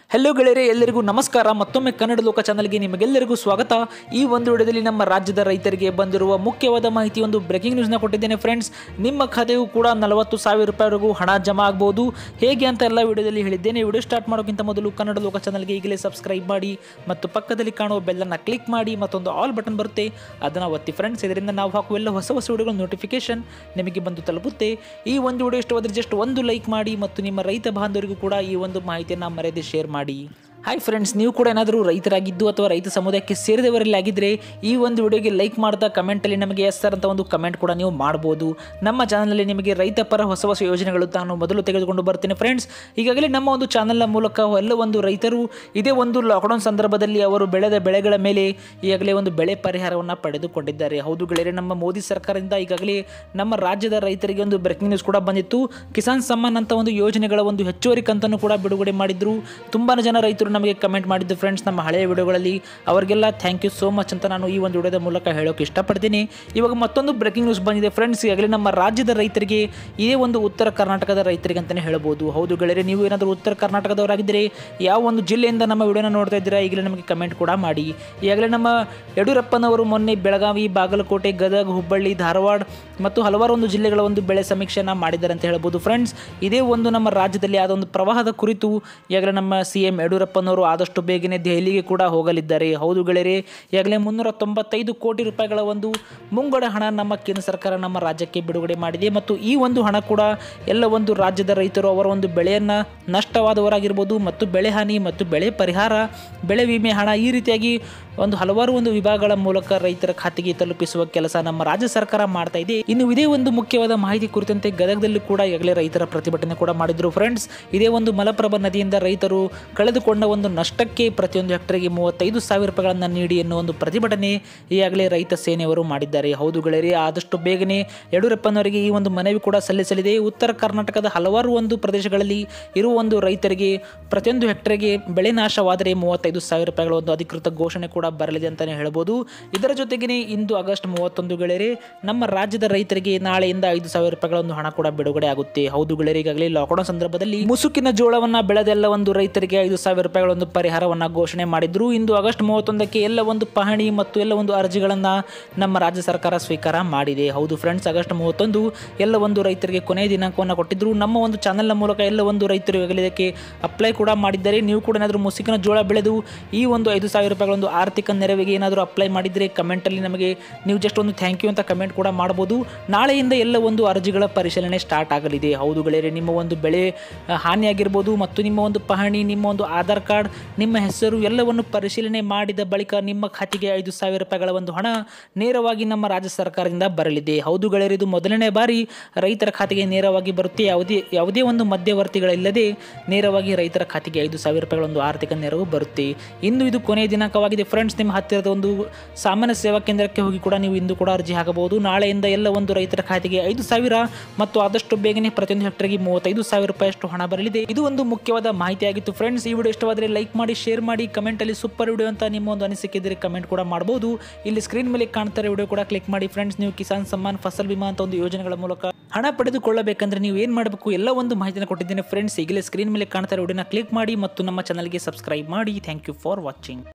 hello ಗೆಳೆಯರೆ ಎಲ್ಲರಿಗೂ ನಮಸ್ಕಾರ ಮತ್ತೊಮ್ಮೆ ಕನ್ನಡ ಲೋಕ ಚಾನಲ್ಗೆ ನಿಮಗೆಲ್ಲರಿಗೂ ಸ್ವಾಗತ ಈ ಒಂದು ವಿಡಿಯೋದಲ್ಲಿ ನಮ್ಮ ರಾಜ್ಯದ ರೈತರಿಗೆ ಬಂದಿರುವ ಮುಖ್ಯವಾದ ಮಾಹಿತಿ ಒಂದು ಬ್ರೇಕಿಂಗ್ ನ್ಯೂಸ್ನ ಕೊಟ್ಟಿದ್ದೇನೆ ಫ್ರೆಂಡ್ಸ್ ನಿಮ್ಮ ಖಾತೆಗೂ ಕೂಡ ನಲವತ್ತು ಸಾವಿರ ರೂಪಾಯಿವರೆಗೂ ಹಣ ಜಮಾ ಆಗ್ಬೋದು ಹೇಗೆ ಅಂತ ಎಲ್ಲ ವಿಡಿಯೋದಲ್ಲಿ ಹೇಳಿದ್ದೇನೆ ವಿಡಿಯೋ ಸ್ಟಾರ್ಟ್ ಮಾಡೋಕ್ಕಿಂತ ಮೊದಲು ಕನ್ನಡ ಲೋಕ ಚಾನಲ್ಗೆ ಈಗಲೇ ಸಬ್ಸ್ಕ್ರೈಬ್ ಮಾಡಿ ಮತ್ತು ಪಕ್ಕದಲ್ಲಿ ಕಾಣುವ ಬೆಲ್ಲನ್ನು ಕ್ಲಿಕ್ ಮಾಡಿ ಮತ್ತೊಂದು ಆಲ್ ಬಟನ್ ಬರುತ್ತೆ ಅದನ್ನು ಒತ್ತಿ ಫ್ರೆಂಡ್ಸ್ ಇದರಿಂದ ನಾವು ಹಾಕುವ ಎಲ್ಲ ಹೊಸ ಹೊಸ ವಿಡಿಯೋಗಳ ನೋಟಿಫಿಕೇಶನ್ ನಿಮಗೆ ಬಂದು ತಲುಪುತ್ತೆ ಈ ಒಂದು ವಿಡಿಯೋ ಇಷ್ಟವಾದರೆ ಜಸ್ಟ್ ಒಂದು ಲೈಕ್ ಮಾಡಿ ಮತ್ತು ನಿಮ್ಮ ರೈತ ಬಾಂಧವರಿಗೂ ಕೂಡ ಈ ಒಂದು ಮಾಹಿತಿಯನ್ನು ಮರೆಯದೆ ಶೇರ್ ಮಾಡಿ ಹಾಯ್ ಫ್ರೆಂಡ್ಸ್ ನೀವು ಕೂಡ ಏನಾದರೂ ರೈತರಾಗಿದ್ದು ಅಥವಾ ರೈತ ಸಮುದಾಯಕ್ಕೆ ಸೇರಿದವರಲ್ಲಿ ಆಗಿದ್ದರೆ ಈ ಒಂದು ವಿಡಿಯೋಗೆ ಲೈಕ್ ಮಾಡ್ತಾ ಕಮೆಂಟಲ್ಲಿ ನಮಗೆ ಎಸ್ ಸರ್ ಅಂತ ಒಂದು ಕಮೆಂಟ್ ಕೂಡ ನೀವು ಮಾಡ್ಬೋದು ನಮ್ಮ ಚಾನಲಲ್ಲಿ ನಿಮಗೆ ರೈತ ಪರ ಹೊಸ ಹೊಸ ಯೋಜನೆಗಳು ತಾನು ಮೊದಲು ತೆಗೆದುಕೊಂಡು ಬರ್ತೀನಿ ಫ್ರೆಂಡ್ಸ್ ಈಗಾಗಲೇ ನಮ್ಮ ಒಂದು ಚಾನಲ್ನ ಮೂಲಕ ಎಲ್ಲ ಒಂದು ರೈತರು ಇದೇ ಒಂದು ಲಾಕ್ಡೌನ್ ಸಂದರ್ಭದಲ್ಲಿ ಅವರು ಬೆಳೆದ ಬೆಳೆಗಳ ಮೇಲೆ ಈಗಾಗಲೇ ಒಂದು ಬೆಳೆ ಪರಿಹಾರವನ್ನು ಪಡೆದುಕೊಂಡಿದ್ದಾರೆ ಹೌದು ಗೆಳೆಯರೆ ನಮ್ಮ ಮೋದಿ ಸರ್ಕಾರದಿಂದ ಈಗಾಗಲೇ ನಮ್ಮ ರಾಜ್ಯದ ರೈತರಿಗೆ ಒಂದು ಬ್ರೇಕಿಂಗ್ ನ್ಯೂಸ್ ಕೂಡ ಬಂದಿತ್ತು ಕಿಸಾನ್ ಸಮ್ಮಾನ್ ಅಂತ ಒಂದು ಯೋಜನೆಗಳ ಒಂದು ಹೆಚ್ಚುವರಿ ಕಂತನ್ನು ಕೂಡ ಬಿಡುಗಡೆ ಮಾಡಿದ್ರು ತುಂಬಾ ಜನ ರೈತರು ನಮಗೆ ಕಮೆಂಟ್ ಮಾಡಿದ್ದು ಫ್ರೆಂಡ್ಸ್ ನಮ್ಮ ಹಳೆಯ ವಿಡಿಯೋಗಳಲ್ಲಿ ಅವರಿಗೆಲ್ಲ ಥ್ಯಾಂಕ್ ಯು ಸೋ ಮಚ್ ಅಂತ ನಾನು ಈ ಒಂದು ವಿಡಿಯೋದ ಮೂಲಕ ಹೇಳೋಕೆ ಇಷ್ಟಪಡ್ತೀನಿ ಇವಾಗ ಮತ್ತೊಂದು ಬ್ರೇಕಿಂಗ್ ನ್ಯೂಸ್ ಬಂದಿದೆ ಫ್ರೆಂಡ್ಸ್ ಈಗಾಗಲೇ ನಮ್ಮ ರಾಜ್ಯದ ರೈತರಿಗೆ ಇದೇ ಒಂದು ಉತ್ತರ ಕರ್ನಾಟಕದ ರೈತರಿಗೆ ಅಂತಲೇ ಹೇಳ್ಬೋದು ಹೌದು ಗೆಳೆಯರೆ ನೀವು ಏನಾದರೂ ಉತ್ತರ ಕರ್ನಾಟಕದವರಾಗಿದ್ದರೆ ಯಾವ ಒಂದು ಜಿಲ್ಲೆಯಿಂದ ನಮ್ಮ ವಿಡಿಯೋನ ನೋಡ್ತಾ ಇದ್ದೀರಾ ಈಗಲೇ ನಮಗೆ ಕಮೆಂಟ್ ಕೂಡ ಮಾಡಿ ಈಗಾಗಲೇ ನಮ್ಮ ಯಡಿಯೂರಪ್ಪನವರು ಮೊನ್ನೆ ಬೆಳಗಾವಿ ಬಾಗಲಕೋಟೆ ಗದಗ ಹುಬ್ಬಳ್ಳಿ ಧಾರವಾಡ ಮತ್ತು ಹಲವಾರು ಒಂದು ಜಿಲ್ಲೆಗಳ ಒಂದು ಬೆಳೆ ಸಮೀಕ್ಷೆಯನ್ನು ಮಾಡಿದ್ದಾರೆ ಅಂತ ಹೇಳ್ಬೋದು ಫ್ರೆಂಡ್ಸ್ ಇದೇ ಒಂದು ನಮ್ಮ ರಾಜ್ಯದಲ್ಲಿ ಆದ ಒಂದು ಪ್ರವಾಹದ ಕುರಿತು ಈಗಾಗಲೇ ನಮ್ಮ ಸಿ ಎಂ ಯಡಿಯೂರಪ್ಪನವರು ಆದಷ್ಟು ಬೇಗನೆ ದೆಹಲಿಗೆ ಕೂಡ ಹೋಗಲಿದ್ದಾರೆ ಹೌದು ಗೆಳೆಯರೆ ಈಗಾಗಲೇ ಮುನ್ನೂರ ತೊಂಬತ್ತೈದು ಕೋಟಿ ರೂಪಾಯಿಗಳ ಒಂದು ಮುಂಗಡ ಹಣ ನಮ್ಮ ಕೇಂದ್ರ ಸರ್ಕಾರ ನಮ್ಮ ರಾಜ್ಯಕ್ಕೆ ಬಿಡುಗಡೆ ಮಾಡಿದೆ ಮತ್ತು ಈ ಒಂದು ಹಣ ಕೂಡ ಎಲ್ಲ ಒಂದು ರಾಜ್ಯದ ರೈತರು ಅವರ ಒಂದು ಬೆಳೆಯನ್ನು ನಷ್ಟವಾದವರಾಗಿರ್ಬೋದು ಮತ್ತು ಬೆಳೆ ಹಾನಿ ಮತ್ತು ಬೆಳೆ ಪರಿಹಾರ ಬೆಳೆ ವಿಮೆ ಹಣ ಈ ರೀತಿಯಾಗಿ ಒಂದು ಹಲವಾರು ಒಂದು ವಿಭಾಗಗಳ ಮೂಲಕ ರೈತರ ಖಾತೆಗೆ ತಲುಪಿಸುವ ಕೆಲಸ ನಮ್ಮ ರಾಜ್ಯ ಸರ್ಕಾರ ಮಾಡ್ತಾ ಇದೆ ಇನ್ನು ಇದೇ ಒಂದು ಮುಖ್ಯವಾದ ಮಾಹಿತಿ ಕುರಿತಂತೆ ಗದಗದಲ್ಲೂ ಕೂಡ ಈಗಾಗಲೇ ರೈತರ ಪ್ರತಿಭಟನೆ ಕೂಡ ಮಾಡಿದ್ರು ಫ್ರೆಂಡ್ಸ್ ಇದೇ ಒಂದು ಮಲಪ್ರಭಾ ನದಿಯಿಂದ ರೈತರು ಕಳೆದುಕೊಂಡ ಒಂದು ನಷ್ಟಕ್ಕೆ ಪ್ರತಿಯೊಂದು ಹೆಕ್ಟರ್ಗೆ ಮೂವತ್ತೈದು ಸಾವಿರ ರೂಪಾಯಿಗಳನ್ನು ನೀಡಿ ಎನ್ನುವ ಒಂದು ಪ್ರತಿಭಟನೆ ಈಗಾಗಲೇ ರೈತ ಸೇನೆಯವರು ಮಾಡಿದ್ದಾರೆ ಹೌದು ಗೆಳೆಯರೆ ಆದಷ್ಟು ಬೇಗನೆ ಯಡಿಯೂರಪ್ಪನವರಿಗೆ ಈ ಒಂದು ಮನವಿ ಕೂಡ ಸಲ್ಲಿಸಲಿದೆ ಉತ್ತರ ಕರ್ನಾಟಕದ ಹಲವಾರು ಒಂದು ಪ್ರದೇಶಗಳಲ್ಲಿ ಇರುವ ಒಂದು ರೈತರಿಗೆ ಪ್ರತಿಯೊಂದು ಹೆಕ್ಟರ್ಗೆ ಬೆಳೆ ನಾಶವಾದರೆ ಮೂವತ್ತೈದು ಸಾವಿರ ರೂಪಾಯಿಗಳ ಒಂದು ಅಧಿಕೃತ ಘೋಷಣೆ ಕೂಡ ಬರಲಿದೆ ಅಂತಲೇ ಹೇಳ್ಬೋದು ಇದರ ಜೊತೆಗೇ ಇಂದು ಆಗಸ್ಟ್ ಮೂವತ್ತೊಂದು ಗೆಳೆಯರೆ ನಮ್ಮ ರಾಜ್ಯದ ರೈತರಿಗೆ ನಾಳೆಯಿಂದ ಐದು ಸಾವಿರ ರೂಪಾಯಿಗಳ ಒಂದು ಹಣ ಕೂಡ ಬಿಡುಗಡೆ ಆಗುತ್ತೆ ಹೌದು ಗೆಳೆಯರೆ ಈಗಾಗಲೇ ಲಾಕ್ಡೌನ್ ಸಂದರ್ಭದಲ್ಲಿ ಮುಸುಕಿನ ಜೋಳವನ್ನ ಬೆಳೆದೆಲ್ಲ ಒಂದು ರೈತರಿಗೆ ಐದು ಸಾವಿರ ರೂಪಾಯಿಗಳ ಒಂದು ಪರಿಹಾರವನ್ನ ಘೋಷಣೆ ಮಾಡಿದ್ರು ಇಂದು ಆಗಸ್ಟ್ ಮೂವತ್ತೊಂದಕ್ಕೆ ಎಲ್ಲ ಒಂದು ಪಹಣಿ ಮತ್ತು ಎಲ್ಲ ಒಂದು ಅರ್ಜಿಗಳನ್ನ ನಮ್ಮ ರಾಜ್ಯ ಸರ್ಕಾರ ಸ್ವೀಕಾರ ಮಾಡಿದೆ ಹೌದು ಫ್ರೆಂಡ್ಸ್ ಆಗಸ್ಟ್ ಮೂವತ್ತೊಂದು ಎಲ್ಲ ಒಂದು ರೈತರಿಗೆ ಕೊನೆಯ ದಿನಾಂಕವನ್ನು ಕೊಟ್ಟಿದ್ರು ನಮ್ಮ ಒಂದು ಚಾನೆಲ್ನ ಮೂಲಕ ಎಲ್ಲ ಒಂದು ರೈತರು ಈಗಾಗಲೇ ಇದಕ್ಕೆ ಅಪ್ಲೈ ಕೂಡ ಮಾಡಿದ್ದಾರೆ ನೀವು ಕೂಡ ಏನಾದರೂ ಮುಸುಕಿನ ಜೋಳ ಬೆಳೆದು ಈ ಒಂದು ಐದು ಸಾವಿರ ರೂಪಾಯಿಗಳ ಒಂದು ಆರ್ಥಿಕ ನೆರವಿಗೆ ಏನಾದರೂ ಅಪ್ಲೈ ಮಾಡಿದರೆ ಕಮೆಂಟಲ್ಲಿ ನಮಗೆ ನೀವು ಜಸ್ಟ್ ಒಂದು ಥ್ಯಾಂಕ್ ಯು ಅಂತ ಕಮೆಂಟ್ ಕೂಡ ಮಾಡ್ಬೋದು ನಾಳೆಯಿಂದ ಎಲ್ಲ ಒಂದು ಅರ್ಜಿಗಳ ಪರಿಶೀಲನೆ ಸ್ಟಾರ್ಟ್ ಆಗಲಿದೆ ಹೌದು ಗೆಳೆಯರೆ ನಿಮ್ಮ ಒಂದು ಬೆಳೆ ಆ, ಹಾನಿಯಾಗಿರ್ಬೋದು ಮತ್ತು ನಿಮ್ಮ ಒಂದು ಪಹಣಿ ನಿಮ್ಮ ಒಂದು ಆಧಾರ್ ಕಾರ್ಡ್ ನಿಮ್ಮ ಹೆಸರು ಎಲ್ಲವನ್ನು ಪರಿಶೀಲನೆ ಮಾಡಿದ ಬಳಿಕ ನಿಮ್ಮ ಖಾತೆಗೆ ಐದು ಸಾವಿರ ರೂಪಾಯಿಗಳ ಒಂದು ಹಣ ನೇರವಾಗಿ ನಮ್ಮ ರಾಜ್ಯ ಸರ್ಕಾರದಿಂದ ಬರಲಿದೆ ಹೌದು ಗೆಳೆಯರೆ ಇದು ಮೊದಲನೇ ಬಾರಿ ರೈತರ ಖಾತೆಗೆ ನೇರವಾಗಿ ಬರುತ್ತೆ ಯಾವುದೇ ಯಾವುದೇ ಒಂದು ಮಧ್ಯವರ್ತಿಗಳಿಲ್ಲದೆ ನೇರವಾಗಿ ರೈತರ ಖಾತೆಗೆ ಐದು ಸಾವಿರ ರೂಪಾಯಿಗಳ ಒಂದು ಆರ್ಥಿಕ ನೆರವು ಬರುತ್ತೆ ಇಂದು ಇದು ಕೊನೆಯ ದಿನಾಂಕವಾಗಿದೆ ಫ್ರೆಂಡ್ಸ್ ನಿಮ್ಮ ಹತ್ತಿರದ ಒಂದು ಸಾಮಾನ್ಯ ಸೇವಾ ಕೇಂದ್ರಕ್ಕೆ ಹೋಗಿ ಕೂಡ ನೀವು ಇಂದು ಕೂಡ ಅರ್ಜಿ ಹಾಕಬಹುದು ನಾಳೆಯಿಂದ ಎಲ್ಲ ಒಂದು ರೈತರ ಖಾತೆಗೆ ಐದು ಸಾವಿರ ಮತ್ತು ಆದಷ್ಟು ಬೇಗನೆ ಪ್ರತಿಯೊಂದು ಹೆಕ್ಟರ್ಗೆ ಮೂವತ್ತೈದು ಸಾವಿರ ರೂಪಾಯಿಯಷ್ಟು ಹಣ ಬರಲಿದೆ ಇದು ಒಂದು ಮುಖ್ಯವಾದ ಮಾಹಿತಿಯಾಗಿತ್ತು ಫ್ರೆಂಡ್ಸ್ ಈ ವಿಡಿಯೋ ಇಷ್ಟವಾದರೆ ಲೈಕ್ ಮಾಡಿ ಶೇರ್ ಮಾಡಿ ಕಮೆಂಟಲ್ಲಿ ಸೂಪರ್ ವಿಡಿಯೋ ಅಂತ ನಿಮ್ಮ ಒಂದು ಅನಿಸಿಕೆ ಇದ್ದರೆ ಕಮೆಂಟ್ ಕೂಡ ಮಾಡಬಹುದು ಇಲ್ಲಿ ಸ್ಕ್ರೀನ್ ಮೇಲೆ ಕಾಣ್ತಾರೆ ವಿಡಿಯೋ ಕೂಡ ಕ್ಲಿಕ್ ಮಾಡಿ ಫ್ರೆಂಡ್ಸ್ ನೀವು ಕಿಸಾನ್ ಸಮ್ಮಾನ್ ಫಸಲ್ ಬಿಮಾ ಅಂತ ಒಂದು ಯೋಜನೆಗಳ ಮೂಲಕ ಹಣ ಪಡೆದುಕೊಳ್ಳಬೇಕಂದ್ರೆ ನೀವು ಏನು ಮಾಡಬೇಕು ಎಲ್ಲ ಒಂದು ಮಾಹಿತಿನ ಕೊಟ್ಟಿದ್ದೇನೆ ಫ್ರೆಂಡ್ಸ್ ಈಗಲೇ ಸ್ಕ್ರೀನ್ ಮೇಲೆ ಕಾಣ್ತಾರೆ ವಿಡಿಯೋನ ಕ್ಲಿಕ್ ಮಾಡಿ ಮತ್ತು ನಮ್ಮ ಚಾನಲ್ಗೆ ಸಬ್ಸ್ಕ್ರೈಬ್ ಮಾಡಿ ಥ್ಯಾಂಕ್ ಯು ಫಾರ್ ವಾಚಿಂಗ್